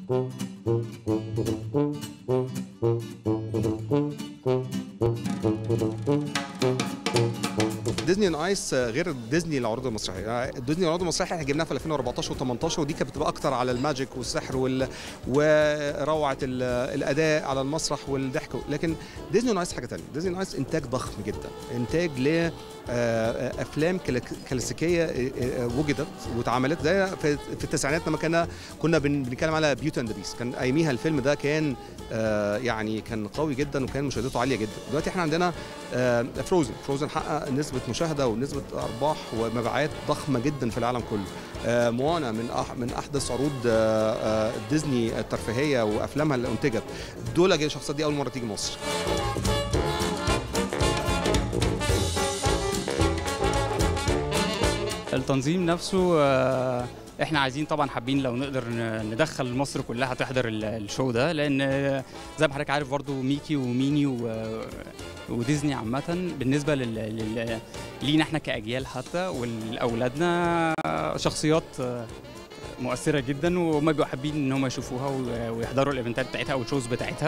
ديزني اون ايس غير ديزني العروض المسرحيه ديزني العروض المسرحيه احنا جبناها في 2014 و18 ودي كانت بتبقى اكتر على الماجيك والسحر وال... وروعه ال... الاداء على المسرح والضحك لكن ديزني اون ايس حاجه ثانيه ديزني اون ايس انتاج ضخم جدا انتاج ل افلام كلاسيكيه وجدت واتعملت زي في, في التسعينات لما كنا كنا بنتكلم على بيوتي اند بيس كان اياميها الفيلم ده كان يعني كان قوي جدا وكان مشاهدته عاليه جدا دلوقتي احنا عندنا فروزن فروزن حقق نسبه مشاهده ونسبه ارباح ومبيعات ضخمه جدا في العالم كله موانا من أح من احدث عروض ديزني الترفيهيه وافلامها اللي انتجت دول الشخصيات دي اول مره تيجي مصر التنظيم نفسه احنا عايزين طبعا حابين لو نقدر ندخل مصر كلها تحضر الشو ده لان زي ما حضرتك عارف برضو ميكي وميني وديزني عامه بالنسبه لل... لل... لينا احنا كاجيال حتى ولاولادنا شخصيات مؤثره جدا وهم بيبقوا حابين ان هم يشوفوها ويحضروا الايفنتات بتاعتها او الشوز بتاعتها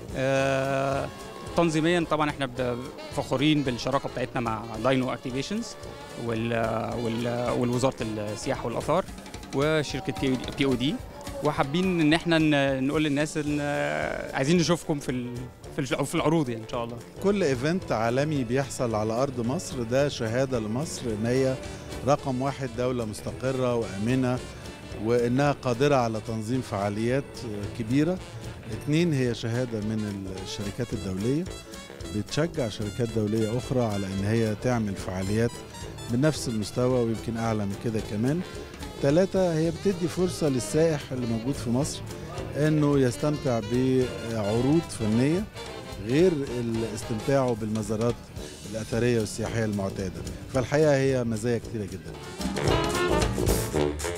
تنظيميا طبعا احنا فخورين بالشراكه بتاعتنا مع داينو اكتيفيشنز وال وال والوزاره السياحه والاثار وشركه بي او دي وحابين ان احنا نقول للناس ان عايزين نشوفكم في في في العروض يعني ان شاء الله كل ايفنت عالمي بيحصل على ارض مصر ده شهاده لمصر ان هي رقم واحد دوله مستقره وامنه وانها قادره على تنظيم فعاليات كبيره اتنين هي شهاده من الشركات الدوليه بتشجع شركات دوليه اخرى على ان هي تعمل فعاليات بنفس المستوى ويمكن اعلى من كده كمان ثلاثة هي بتدي فرصة للسائح اللي موجود في مصر انه يستمتع بعروض فنية غير استمتاعه بالمزارات الأثرية والسياحية المعتادة فالحقيقة هي مزايا كتيرة جدا